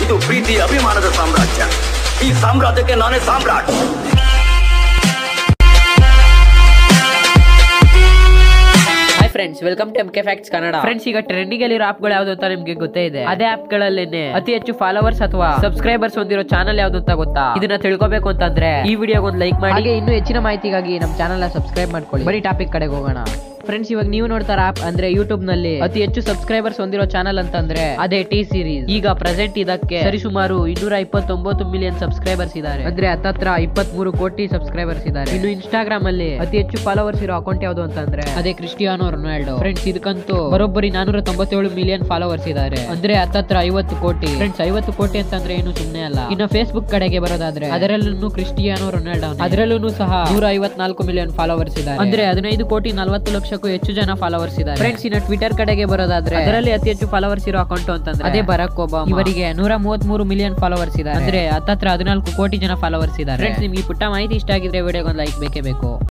ಇದು ಪ್ರೀತಿ ಅಭಿಮಾನದ ಸಾಮ್ರಾಜ್ಯ ಈ ಸಾಮ್ರಾಜ್ಯಕ್ಕೆ ನಾನೇ ಸಾಮ್ರಾಟ್ hi friends welcome to M K facts Kannada friends ಈಗ ಟ್ರೆಂಡಿಂಗ್ ಅಲ್ಲಿರೋ ಆಪ್ ಗಳು ಯಾವ್ದು ಅಂತ ನಿಮ್ಗೆ ಗೊತ್ತೇ ಇದೆ ಅದೇ ಆಪ್ ಗಳಲ್ಲೇನೆ ಅತಿ ಹೆಚ್ಚು ಫಾಲೋವರ್ಸ್ ಅಥವಾ ಸಬ್ಸ್ಕ್ರೈಬರ್ಸ್ ಹೊಂದಿರೋ ಚಾನಲ್ ಯಾವ್ದು ಅಂತ ಗೊತ್ತಾ ಇದನ್ನ ತಿಳ್ಕೊಬೇಕು ಅಂತಂದ್ರೆ ಈ ವಿಡಿಯೋ ಒಂದು ಲೈಕ್ ಮಾಡಿ ಹಾಗೆ ಇನ್ನೂ ಹೆಚ್ಚಿನ ಮಾಹಿತಿಗಾಗಿ ನಮ್ಮ ಚಾನಲ್ ನ ಸಬ್ಸ್ಕ್ರೈಬ್ ಮಾಡ್ಕೊಳ್ಳಿ ಬರೀ ಟಾಪಿಕ್ ಕಡೆಗೆ ಹೋಗೋಣ ಫ್ರೆಂಡ್ಸ್ ಇವಾಗ ನೀವು ನೋಡ್ತಾರ ಆಪ್ ಅಂದ್ರೆ ಯೂಟ್ಯೂಬ್ ನಲ್ಲಿ ಅತಿ ಹೆಚ್ಚು ಸಬ್ಸ್ಕ್ರೈಬರ್ಸ್ ಹೊಂದಿರೋ ಚಾನಲ್ ಅಂತಂದ್ರೆ ಅದೇ ಟಿ ಸೀರೀಸ್ ಈಗ ಪ್ರೆಸೆಂಟ್ ಇದಕ್ಕೆ ಸರಿಸುಮಾರು ಇನ್ನೂರ ಇಪ್ಪತ್ತೊಂಬತ್ತು ಮಿಲಿಯನ್ ಸಬ್ಸ್ಕ್ರೈಬರ್ಸ್ ಇದ್ದಾರೆ ಅಂದ್ರೆ ಹತ್ತತ್ರ ಇಪ್ಪತ್ಮೂರು ಕೋಟಿ ಸಬ್ಸ್ಕ್ರೈಬರ್ಸ್ ಇದ್ದಾರೆ ಇನ್ನು ಇನ್ಸ್ಟಾಗ್ರಾಮ್ ಅಲ್ಲಿ ಅತಿ ಹೆಚ್ಚು ಫಾಲೋವರ್ಸ್ ಇರೋ ಅಕೌಂಟ್ ಯಾವುದು ಅಂತಂದ್ರೆ ಅದೇ ಕ್ರಿಸ್ಟಿಯಾನೋ ರೊನಾಲ್ಡೋ ಫ್ರೆಂಡ್ಸ್ ಇದಕ್ಕಂತೂ ಬರೋಬ್ಬರಿ ನಾನೂರ ತೊಂಬತ್ತೇಳು ಮಿಲಿಯನ್ ಫಾಲೋವರ್ಸ್ ಇದ್ದಾರೆ ಅಂದ್ರೆ ಹತ್ತತ್ರ ಐವತ್ತು ಕೋಟಿ ಫ್ರೆಂಡ್ಸ್ ಐವತ್ತು ಕೋಟಿ ಅಂತಂದ್ರೆ ಏನು ಸುಮ್ಮನೆ ಅಲ್ಲ ಇನ್ನು ಫೇಸ್ಬುಕ್ ಕಡೆಗೆ ಬರೋದಾದ್ರೆ ಅದರಲ್ಲೂ ಕ್ರಿಸ್ಟಿಯಾನೋ ರೊನಾಲ್ಡೋ ಅದರಲ್ಲೂ ಸಹ ನೂರ ಐವತ್ನಾಲ್ಕು ಮಿಲಿಯನ್ ಫಾಲೋವರ್ಸ್ ಇದ್ದಾರೆ ಅಂದ್ರೆ ಹದಿನೈದು ಕೋಟಿ ನಲವತ್ತು ಲಕ್ಷಕ್ಕೂ ಹೆಚ್ಚು ಜನ ಫಾಲೋವರ್ಸ್ ಇದ್ದಾರೆ ಫ್ರೆಂಡ್ಸ್ ಇನ್ನು ಟ್ವಿಟರ್ ಕಡೆಗೆ ಬರೋದಾದ್ರೆ ಅದರಲ್ಲಿ ಅತಿ ಹೆಚ್ಚು ಫಾಲೋವರ್ಸ್ ಇರೋ ಅಕೌಂಟ್ ಅಂತಂದ್ರೆ ಅದೇ ಬರಾಕ್ ಒಬಾಮಾ ಇವರಿಗೆ ನೂರ ಮೂವತ್ಮೂರು ಮಿಲಿಯನ್ ಫಾಲೋವರ್ಸ್ ಇದ್ದಾರೆ ಅಂದ್ರೆ ಹತ್ತತ್ರ ಹದಿನಾಲ್ಕು ಕೋಟಿ ಜನ ಫಾಲೋವರ್ಸ್ ಇದ್ದಾರೆ ಫ್ರೆಂಡ್ಸ್ ನಿಮ್ಗೆ ಈ ಪುಟ್ಟ ಮಾಹಿತಿ ಇಷ್ಟ ಆಗಿದ್ರೆ ವಿಡಿಯೋಗೆ ಒಂದು ಲೈಕ್ ಬೇಕೇ ಬೇಕು